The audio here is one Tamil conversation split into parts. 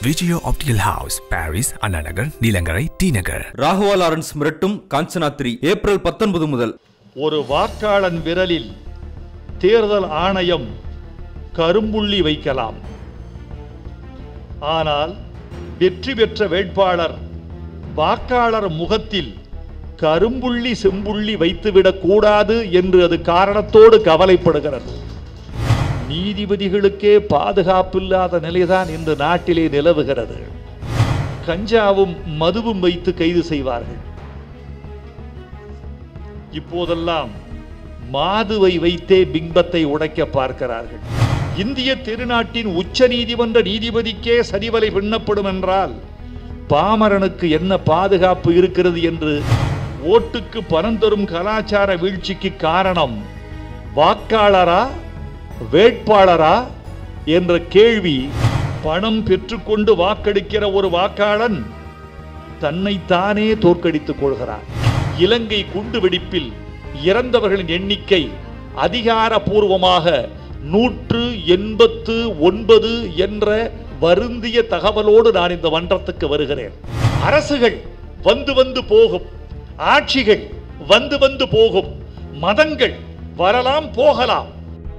விஜயோ optical house Paris Anna Nagar Neelankarai T Nagar Raghava Lawrence மிரட்டும் காஞ்சனா த்ரீ ஏப்ரல் பத்தொன்பது முதல் ஒரு வாக்காளன் விரலில் தேர்தல் ஆணையம் கரும்புள்ளி வைக்கலாம் ஆனால் வெற்றி பெற்ற வேட்பாளர் வாக்காளர் முகத்தில் கரும்புள்ளி செம்புள்ளி வைத்துவிடக் கூடாது என்று அது காரணத்தோடு கவலைப்படுகிறது நீதிபதிகளுக்கே பாதுகாப்பில்லாத நிலைதான் இன்று நாட்டிலே நிலவுகிறது கஞ்சாவும் மதுவும் வைத்து கைது செய்வார்கள் இப்போதெல்லாம் மாதுவை வைத்தே பிம்பத்தை உடைக்க பார்க்கிறார்கள் இந்திய திருநாட்டின் உச்ச நீதிமன்ற நீதிபதிக்கே சரிவலை பின்னப்படும் என்றால் பாமரனுக்கு என்ன பாதுகாப்பு இருக்கிறது என்று ஓட்டுக்கு பணம் தரும் கலாச்சார வீழ்ச்சிக்கு காரணம் வாக்காளரா வேட்பாளரா என்ற கேள்வி பணம் பெற்றுக்கொண்டு வாக்களிக்கிற ஒரு வாக்காளன் தன்னைத்தானே தோற்கடித்துக் கொள்கிறார் இலங்கை குண்டுவெடிப்பில் இறந்தவர்களின் எண்ணிக்கை அதிகாரபூர்வமாக நூற்று எண்பத்து ஒன்பது என்ற வருந்திய தகவலோடு நான் இந்த மன்றத்துக்கு வருகிறேன் அரசுகள் வந்து வந்து போகும் ஆட்சிகள் வந்து வந்து போகும் மதங்கள் வரலாம் போகலாம்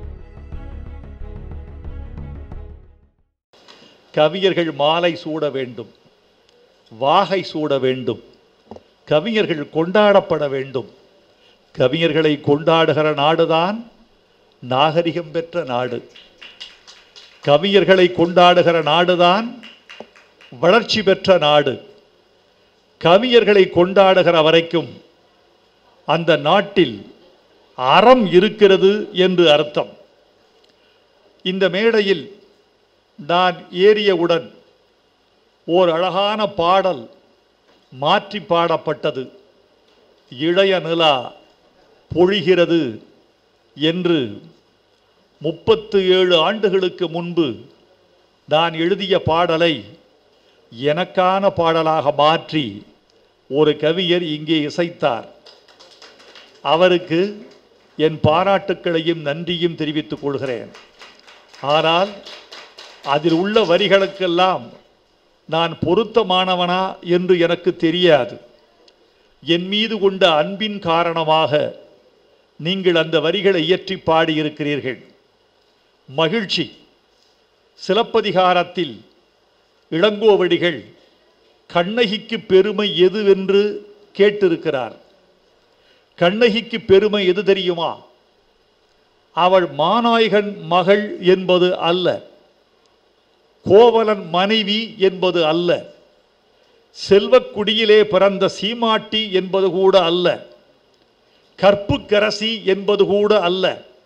கவியர்கள் மாலை சூட வேண்டும் வாகை சூட வேண்டும் கவிஞர்கள் கொண்டாடப்பட வேண்டும் கவிஞர்களை கொண்டாடுகிற நாடுதான் நாகரிகம் பெற்ற நாடு கவிஞர்களை கொண்டாடுகிற நாடுதான் வளர்ச்சி பெற்ற நாடு கவிஞர்களை கொண்டாடுகிற வரைக்கும் அந்த நாட்டில் அறம் இருக்கிறது என்று அர்த்தம் இந்த மேடையில் நான் ஏறியவுடன் ஓர் அழகான பாடல் மாற்றி பாடப்பட்டது இளைய நிலா பொழிகிறது என்று முப்பத்து ஏழு ஆண்டுகளுக்கு முன்பு நான் எழுதிய பாடலை எனக்கான பாடலாக மாற்றி ஒரு கவிஞர் இங்கே இசைத்தார் அவருக்கு என் பாராட்டுக்களையும் நன்றியும் தெரிவித்துக் கொள்கிறேன் ஆனால் அதில் உள்ள வரிகளுக்கெல்லாம் நான் பொருத்தமானவனா என்று எனக்கு தெரியாது என் மீது கொண்ட அன்பின் காரணமாக நீங்கள் அந்த வரிகளை இயற்றி பாடியிருக்கிறீர்கள் மகிழ்ச்சி சிலப்பதிகாரத்தில் இளங்கோவடிகள் கண்ணகிக்கு பெருமை எதுவென்று கேட்டிருக்கிறார் கண்ணகிக்கு பெருமை எது தெரியுமா அவள் மாநாயகன் மகள் என்பது அல்ல கோவலன் மனைவி என்பது அல்ல செல்வக்குடியிலே பிறந்த சீமாட்டி என்பது கூட அல்ல கற்புக்கரசி என்பது கூட அல்ல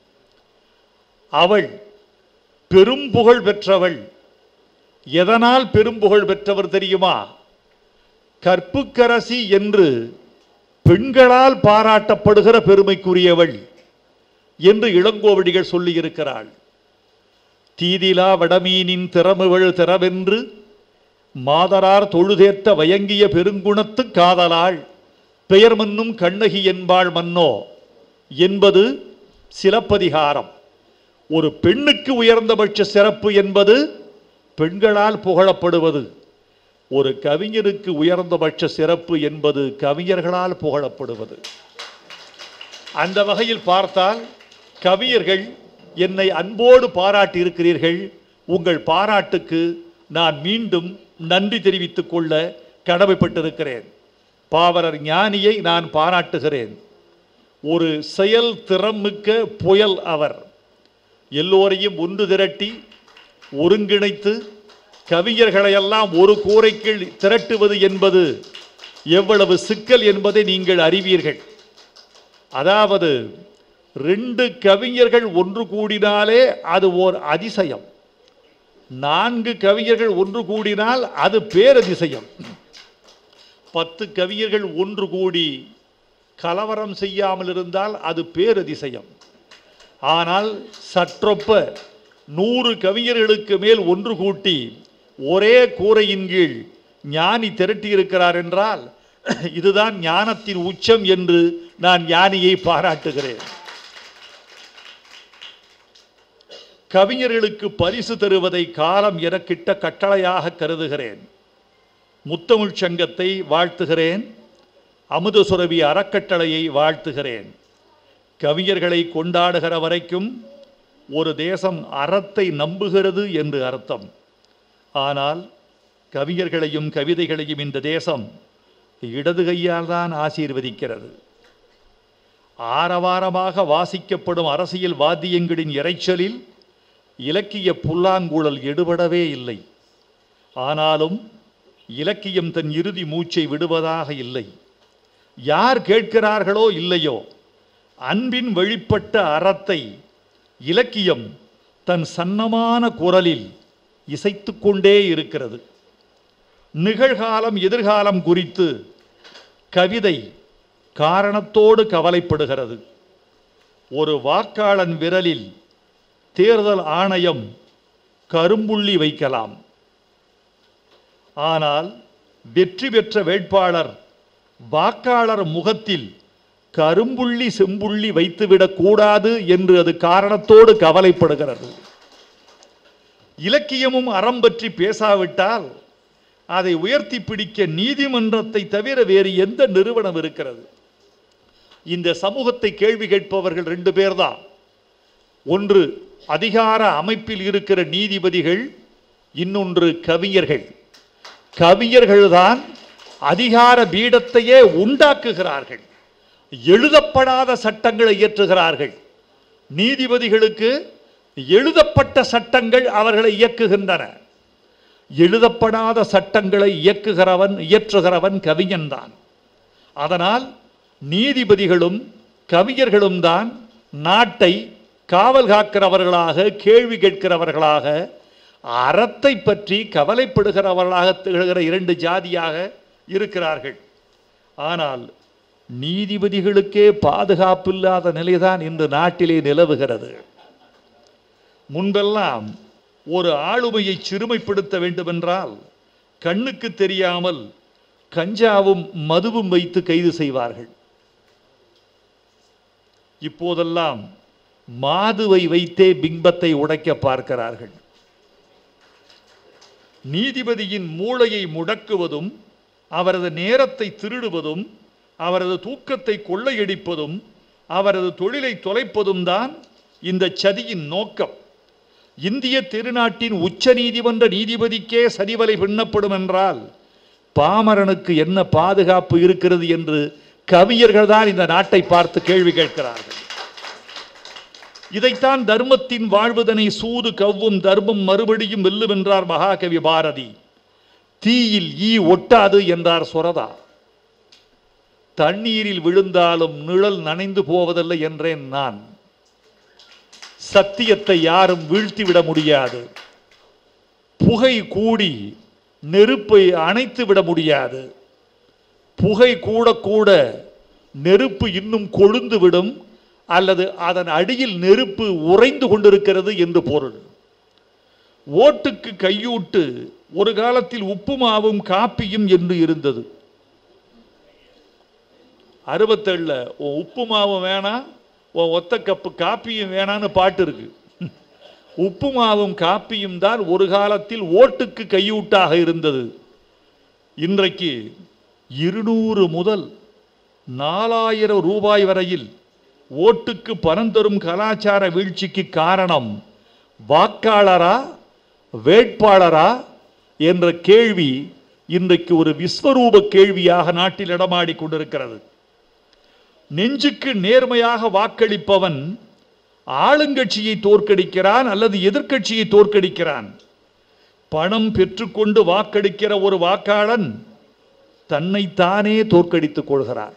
அவள் பெரும்புகழ் பெற்றவள் எதனால் பெரும்புகழ் பெற்றவர் தெரியுமா கற்புக்கரசி என்று பெண்களால் பாராட்டப்படுகிற பெருமைக்குரியவள் என்று இளங்கோவடிகள் சொல்லியிருக்கிறாள் தீதிலா வடமீனின் திறமுவள் திறவென்று மாதரார் தொழுதேத்த வயங்கிய பெருங்குணத்து காதலாள் பெயர் மன்னும் கண்ணகி என்பாள் மன்னோ என்பது சிலப்பதிகாரம் ஒரு பெண்ணுக்கு உயர்ந்தபட்ச சிறப்பு என்பது பெண்களால் புகழப்படுவது ஒரு கவிஞருக்கு உயர்ந்தபட்ச சிறப்பு என்பது கவிஞர்களால் புகழப்படுவது அந்த வகையில் பார்த்தால் கவிஞர்கள் என்னை அன்போடு பாராட்டி இருக்கிறீர்கள் உங்கள் பாராட்டுக்கு நான் மீண்டும் நன்றி தெரிவித்துக் கொள்ள கடமைப்பட்டிருக்கிறேன் பாவலர் ஞானியை நான் பாராட்டுகிறேன் ஒரு செயல் திறமிக்க புயல் அவர் எல்லோரையும் ஒன்று திரட்டி ஒருங்கிணைத்து கவிஞர்களையெல்லாம் ஒரு கூரைக்குள் திரட்டுவது என்பது எவ்வளவு சிக்கல் என்பதை நீங்கள் அறிவீர்கள் அதாவது ரெண்டு கவிஞர்கள் ஒன்று கூடினாலே அது ஓர் அதிசயம் நான்கு கவிஞர்கள் ஒன்று கூடினால் அது பேரதிசயம் பத்து கவிஞர்கள் ஒன்று கூடி கலவரம் செய்யாமல் இருந்தால் அது பேரதிசயம் ஆனால் சற்றொப்ப நூறு கவிஞர்களுக்கு மேல் ஒன்று கூட்டி ஒரே கூரையின் கீழ் ஞானி திரட்டியிருக்கிறார் என்றால் இதுதான் ஞானத்தின் உச்சம் என்று நான் ஞானியை பாராட்டுகிறேன் கவிஞர்களுக்கு பரிசு தருவதை காலம் எனக்கிட்ட கட்டளையாக கருதுகிறேன் முத்தமிழ்ச் சங்கத்தை வாழ்த்துகிறேன் அமுத சுரபி அறக்கட்டளையை வாழ்த்துகிறேன் கவிஞர்களை கொண்டாடுகிற வரைக்கும் ஒரு தேசம் அறத்தை நம்புகிறது என்று அர்த்தம் ஆனால் கவிஞர்களையும் கவிதைகளையும் இந்த தேசம் இடது கையால் தான் ஆசீர்வதிக்கிறது ஆரவாரமாக வாசிக்கப்படும் அரசியல் வாத்தியங்களின் இரைச்சலில் இலக்கிய புல்லாங்குழல் எடுபடவே இல்லை ஆனாலும் இலக்கியம் தன் இறுதி மூச்சை விடுவதாக இல்லை யார் கேட்கிறார்களோ இல்லையோ அன்பின் வெளிப்பட்ட அறத்தை இலக்கியம் தன் சன்னமான குரலில் இசைத்து கொண்டே இருக்கிறது நிகழ்காலம் எதிர்காலம் குறித்து கவிதை காரணத்தோடு கவலைப்படுகிறது ஒரு வாக்காளன் விரலில் தேர்தல் ஆணையம் கரும்புள்ளி வைக்கலாம் ஆனால் வெற்றி பெற்ற வேட்பாளர் வாக்காளர் முகத்தில் கரும்புள்ளி செம்புள்ளி வைத்துவிடக் கூடாது என்று அது காரணத்தோடு கவலைப்படுகிறது இலக்கியமும் அறம் பற்றி பேசாவிட்டால் அதை உயர்த்தி பிடிக்க நீதிமன்றத்தை தவிர வேறு எந்த நிறுவனம் இருக்கிறது இந்த சமூகத்தை கேள்வி கேட்பவர்கள் ரெண்டு பேர்தான் ஒன்று அதிகார அமைப்பில் இருக்கிற நீதிபதிகள் இன்னொன்று கவிஞர்கள் கவிஞர்கள்தான் அதிகார பீடத்தையே உண்டாக்குகிறார்கள் எழுதப்படாத சட்டங்களை இயற்றுகிறார்கள் நீதிபதிகளுக்கு எழுதப்பட்ட சட்டங்கள் அவர்களை இயக்குகின்றன எழுதப்படாத சட்டங்களை இயக்குகிறவன் இயற்றுகிறவன் கவிஞன்தான் அதனால் நீதிபதிகளும் கவிஞர்களும் தான் நாட்டை காவல் காக்கிறவர்களாக கேள்வி கேட்கிறவர்களாக அறத்தை பற்றி கவலைப்படுகிறவர்களாக திகழ்கிற இரண்டு ஜாதியாக இருக்கிறார்கள் ஆனால் நீதிபதிகளுக்கே பாதுகாப்பில்லாத நிலைதான் இன்று நாட்டிலே நிலவுகிறது முன்பெல்லாம் ஒரு ஆளுமையை சிறுமைப்படுத்த வேண்டுமென்றால் கண்ணுக்கு தெரியாமல் கஞ்சாவும் மதுவும் வைத்து கைது செய்வார்கள் இப்போதெல்லாம் மாதுவை வைத்தே பிம்பத்தை உடைக்க பார்க்கிறார்கள் நீதிபதியின் மூளையை முடக்குவதும் அவரது நேரத்தை திருடுவதும் அவரது தூக்கத்தை கொள்ளையடிப்பதும் அவரது தொழிலை தொலைப்பதும் தான் இந்த சதியின் நோக்கம் இந்திய திருநாட்டின் உச்ச நீதிமன்ற நீதிபதிக்கே சதிவலை பின்னப்படும் என்றால் பாமரனுக்கு என்ன பாதுகாப்பு இருக்கிறது என்று கவிஞர்கள் தான் இந்த நாட்டை பார்த்து கேள்வி கேட்கிறார்கள் இதைத்தான் தர்மத்தின் வாழ்வுதனை சூது கவ்வும் தர்மம் மறுபடியும் வெல்லும் என்றார் மகாகவி பாரதி தீயில் ஈ ஒட்டாது என்றார் சுரதா தண்ணீரில் விழுந்தாலும் நிழல் நனைந்து போவதில்லை என்றேன் நான் சத்தியத்தை யாரும் வீழ்த்திவிட முடியாது புகை கூடி நெருப்பை அணைத்து விட முடியாது புகை கூட கூட நெருப்பு இன்னும் கொழுந்து விடும் அல்லது அதன் அடியில் நெருப்பு உறைந்து கொண்டிருக்கிறது என்று பொருள் ஓட்டுக்கு கையூட்டு ஒரு காலத்தில் உப்புமாவும் காப்பியும் என்று இருந்தது அறுபத்தேழுல உன் உப்புமாவும் வேணாம் உன் ஒத்த கப்பு காப்பியும் வேணான்னு பாட்டு இருக்கு உப்புமாவும் காப்பியும் தான் ஒரு காலத்தில் ஓட்டுக்கு கையூட்டாக இருந்தது இன்றைக்கு இருநூறு முதல் நாலாயிரம் ரூபாய் வரையில் ஓட்டுக்கு பணம் தரும் கலாச்சார வீழ்ச்சிக்கு காரணம் வாக்காளரா வேட்பாளரா என்ற கேள்வி இன்றைக்கு ஒரு விஸ்வரூப கேள்வியாக நாட்டில் இடமாடி கொண்டிருக்கிறது நெஞ்சுக்கு நேர்மையாக வாக்களிப்பவன் ஆளுங்கட்சியை தோற்கடிக்கிறான் அல்லது எதிர்க்கட்சியை தோற்கடிக்கிறான் பணம் பெற்றுக்கொண்டு வாக்களிக்கிற ஒரு வாக்காளன் தன்னைத்தானே தோற்கடித்துக் கொள்கிறார்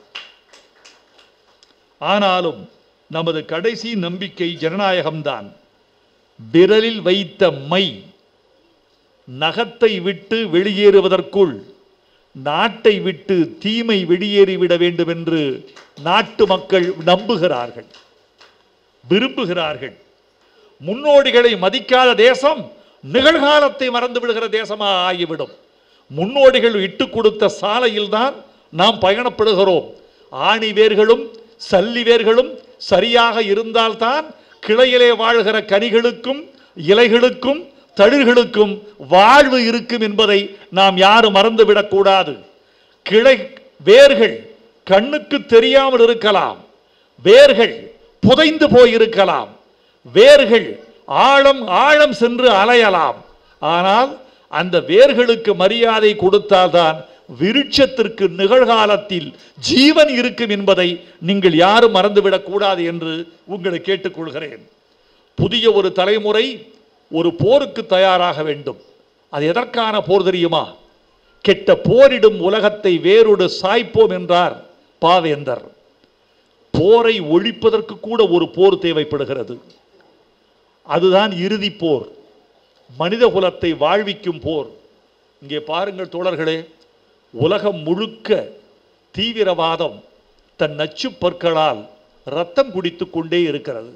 ஆனாலும் நமது கடைசி நம்பிக்கை ஜனநாயகம்தான் விரலில் வைத்த மை நகத்தை விட்டு வெளியேறுவதற்குள் நாட்டை விட்டு தீமை வெளியேறிவிட வேண்டும் என்று நாட்டு மக்கள் நம்புகிறார்கள் விரும்புகிறார்கள் முன்னோடிகளை மதிக்காத தேசம் நிகழ்காலத்தை மறந்து விடுகிற தேசமாக ஆகிவிடும் முன்னோடிகள் இட்டு கொடுத்த சாலையில்தான் நாம் பயணப்படுகிறோம் ஆணி வேர்களும் சல்லி வேர்களும் சரியாக இருந்தால்தான் கிளையிலே வாழ்கிற கனிகளுக்கும் இலைகளுக்கும் தளிர்களுக்கும் வாழ்வு இருக்கும் என்பதை நாம் யாரும் மறந்துவிடக் கூடாது கிளை வேர்கள் கண்ணுக்கு தெரியாமல் இருக்கலாம் வேர்கள் புதைந்து போயிருக்கலாம் வேர்கள் ஆழம் ஆழம் சென்று அலையலாம் ஆனால் அந்த வேர்களுக்கு மரியாதை கொடுத்தால்தான் விருட்சத்திற்கு நிகழ்காலத்தில் ஜீவன் இருக்கும் என்பதை நீங்கள் யாரும் மறந்துவிடக் கூடாது என்று உங்களை கேட்டுக்கொள்கிறேன் புதிய ஒரு தலைமுறை ஒரு போருக்கு தயாராக வேண்டும் அது எதற்கான போர் தெரியுமா கெட்ட போரிடும் உலகத்தை வேறொரு சாய்ப்போம் என்றார் பாவேந்தர் போரை ஒழிப்பதற்கு கூட ஒரு போர் தேவைப்படுகிறது அதுதான் இறுதி போர் மனித குலத்தை வாழ்விக்கும் போர் இங்கே பாருங்கள் தோழர்களே உலகம் முழுக்க தீவிரவாதம் தன் நச்சு பற்களால் ரத்தம் குடித்துக் கொண்டே இருக்கிறது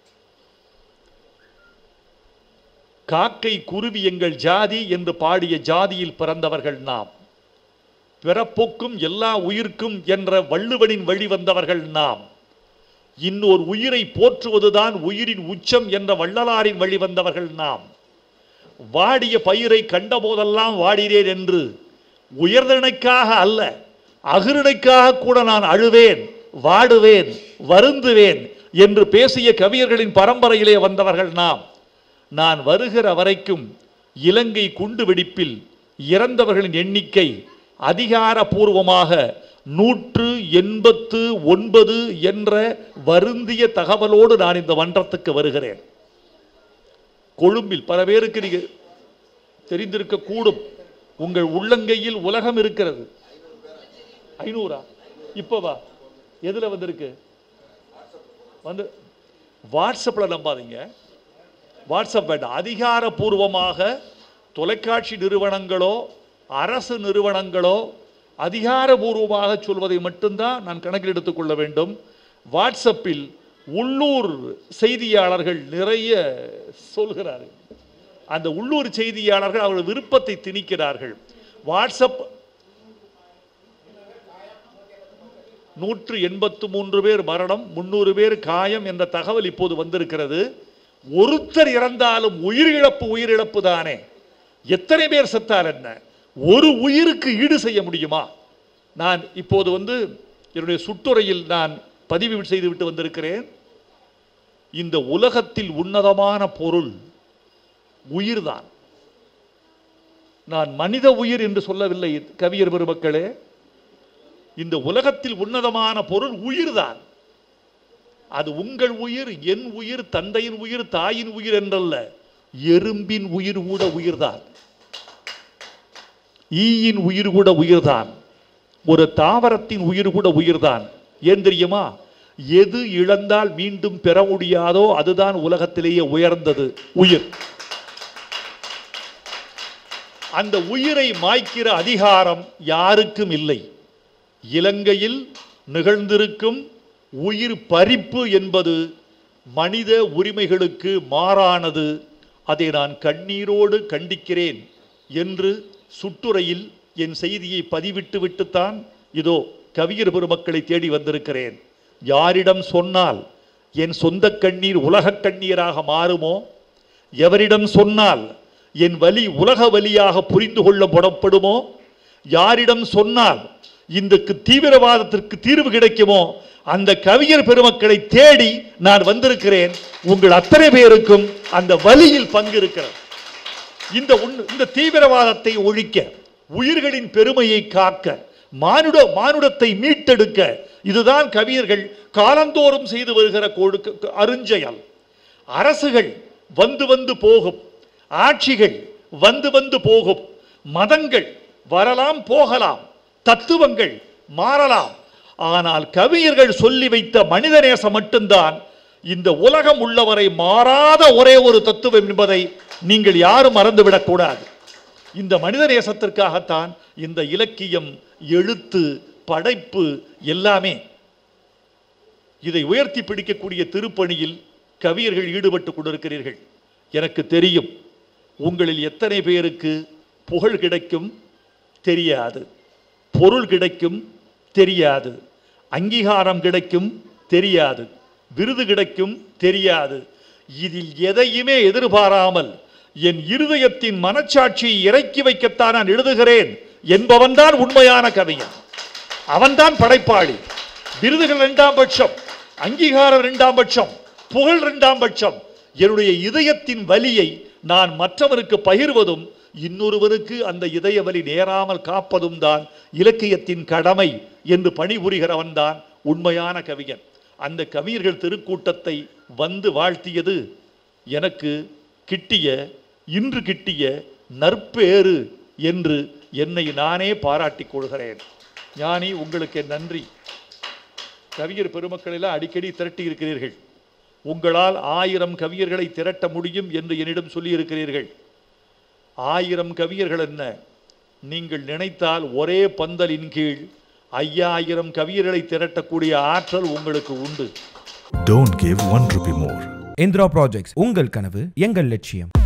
காக்கை குருவி எங்கள் ஜாதி என்று பாடிய ஜாதியில் பிறந்தவர்கள் நாம் பிறப்புக்கும் எல்லா உயிர்க்கும் என்ற வள்ளுவனின் வழி வந்தவர்கள் நாம் இன்னொரு உயிரை போற்றுவதுதான் உயிரின் உச்சம் என்ற வள்ளலாரின் வழி வந்தவர்கள் நாம் வாடிய பயிரை கண்டபோதெல்லாம் வாடினேன் என்று உயர்தனைக்காக அல்ல அகிருணைக்காக கூட நான் அழுவேன் வாடுவேன் வருந்துவேன் என்று பேசிய கவியர்களின் பரம்பரையிலே வந்தவர்கள் நாம் நான் வருகிற வரைக்கும் இலங்கை குண்டு வெடிப்பில் இறந்தவர்களின் எண்ணிக்கை அதிகாரபூர்வமாக நூற்று எண்பத்து ஒன்பது என்ற வருந்திய தகவலோடு நான் இந்த மன்றத்துக்கு வருகிறேன் கொழும்பில் பல பேருக்கு நீங்க தெரிந்திருக்க கூடும் உங்கள் உள்ளங்கையில் உலகம் இருக்கிறது ஐநூறா இப்பவா எதுல வந்திருக்கு வந்து வாட்ஸ்அப்ல நம்பாதீங்க வாட்ஸ்அப் வேண்டாம் அதிகாரப்பூர்வமாக தொலைக்காட்சி நிறுவனங்களோ அரசு நிறுவனங்களோ அதிகாரபூர்வமாக சொல்வதை மட்டும்தான் நான் கணக்கில் எடுத்துக்கொள்ள வேண்டும் வாட்ஸ்அப்பில் உள்ளூர் செய்தியாளர்கள் நிறைய சொல்கிறார்கள் அந்த உள்ளூர் செய்தியாளர்கள் அவர்கள் விருப்பத்தை திணிக்கிறார்கள் வாட்ஸ்அப் நூற்று எண்பத்து மூன்று பேர் மரணம் முன்னூறு பேர் காயம் என்ற தகவல் இப்போது வந்திருக்கிறது ஒருத்தர் இறந்தாலும் உயிரிழப்பு உயிரிழப்பு தானே எத்தனை பேர் செத்தால் என்ன ஒரு உயிருக்கு ஈடு செய்ய முடியுமா நான் இப்போது வந்து என்னுடைய சுட்டுரையில் நான் பதிவு செய்துவிட்டு வந்திருக்கிறேன் இந்த உலகத்தில் உன்னதமான பொருள் உயிர்தான் நான் மனித உயிர் என்று சொல்லவில்லை கவியர் பெருமக்களே இந்த உலகத்தில் உன்னதமான பொருள் உயிர்தான் அது உங்கள் உயிர் என் உயிர் தந்தையின் உயிர் தாயின் உயிர் என்றல்ல எறும்பின் உயிர் கூட உயிர்தான் ஈயின் உயிர் கூட உயிர்தான் ஒரு தாவரத்தின் உயிர் கூட உயிர்தான் ஏன் தெரியுமா எது இழந்தால் மீண்டும் பெற முடியாதோ அதுதான் உலகத்திலேயே உயர்ந்தது உயிர் அந்த உயிரை மாய்க்கிற அதிகாரம் யாருக்கும் இல்லை இலங்கையில் நிகழ்ந்திருக்கும் உயிர் பறிப்பு என்பது மனித உரிமைகளுக்கு மாறானது அதை நான் கண்ணீரோடு கண்டிக்கிறேன் என்று சுட்டுரையில் என் செய்தியை பதிவிட்டு விட்டுத்தான் இதோ கவியர் பெருமக்களை தேடி வந்திருக்கிறேன் யாரிடம் சொன்னால் என் சொந்த கண்ணீர் உலகக் கண்ணீராக மாறுமோ எவரிடம் சொன்னால் என் வலி உலக வலியாக புரிந்து கொள்ள புறப்படுமோ யாரிடம் சொன்னால் இந்த தீவிரவாதத்திற்கு தீர்வு கிடைக்குமோ அந்த கவிஞர் பெருமக்களை தேடி நான் வந்திருக்கிறேன் உங்கள் அத்தனை பேருக்கும் அந்த வலியில் பங்கு இருக்கிறது இந்த உண்- இந்த தீவிரவாதத்தை ஒழிக்க உயிர்களின் பெருமையை காக்க மானுட மானுடத்தை மீட்டெடுக்க இதுதான் கவிஞர்கள் காலந்தோறும் செய்து வருகிற கொடுக்க அருஞ்செயல் அரசுகள் வந்து வந்து போகும் ஆட்சிகள் வந்து வந்து போகும் மதங்கள் வரலாம் போகலாம் தத்துவங்கள் மாறலாம் ஆனால் கவிஞர்கள் சொல்லி வைத்த மனிதநேசம் மட்டும்தான் இந்த உலகம் உள்ளவரை மாறாத ஒரே ஒரு தத்துவம் என்பதை நீங்கள் யாரும் மறந்துவிடக் கூடாது இந்த மனிதநேசத்திற்காகத்தான் இந்த இலக்கியம் எழுத்து படைப்பு எல்லாமே இதை உயர்த்தி பிடிக்கக்கூடிய திருப்பணியில் கவியர்கள் ஈடுபட்டு கொண்டிருக்கிறீர்கள் எனக்கு தெரியும் உங்களில் எத்தனை பேருக்கு புகழ் கிடைக்கும் தெரியாது பொருள் கிடைக்கும் தெரியாது அங்கீகாரம் கிடைக்கும் தெரியாது விருது கிடைக்கும் தெரியாது இதில் எதையுமே எதிர்பாராமல் என் இருதயத்தின் மனச்சாட்சியை இறக்கி வைக்கத்தான் நான் எழுதுகிறேன் என்பவன்தான் உண்மையான கவிஞன் அவன்தான் படைப்பாளி விருதுகள் இரண்டாம் பட்சம் அங்கீகாரம் இரண்டாம் பட்சம் புகழ் இரண்டாம் பட்சம் என்னுடைய இதயத்தின் வலியை நான் மற்றவருக்கு பகிர்வதும் இன்னொருவருக்கு அந்த இதய வலி நேராமல் காப்பதும் தான் இலக்கியத்தின் கடமை என்று பணிபுரிகிறவன் தான் உண்மையான கவிஞன் அந்த கவிஞர்கள் திருக்கூட்டத்தை வந்து வாழ்த்தியது எனக்கு கிட்டிய இன்று கிட்டிய நற்பேறு என்று என்னை நானே பாராட்டிக் கொள்கிறேன் ஞானி உங்களுக்கு என் நன்றி கவிஞர் பெருமக்கள் எல்லாம் அடிக்கடி திரட்டி இருக்கிறீர்கள் உங்களால் ஆயிரம் கவிஞர்களை திரட்ட முடியும் என்று என்னிடம் சொல்லியிருக்கிறீர்கள் ஆயிரம் கவிஞர்கள் என்ன நீங்கள் நினைத்தால் ஒரே பந்தலின் கீழ் ஐயாயிரம் கவிஞர்களை திரட்டக்கூடிய ஆற்றல் உங்களுக்கு உண்டு Don't give one rupee more. Indira projects உங்கள் கனவு எங்கள் லட்சியம்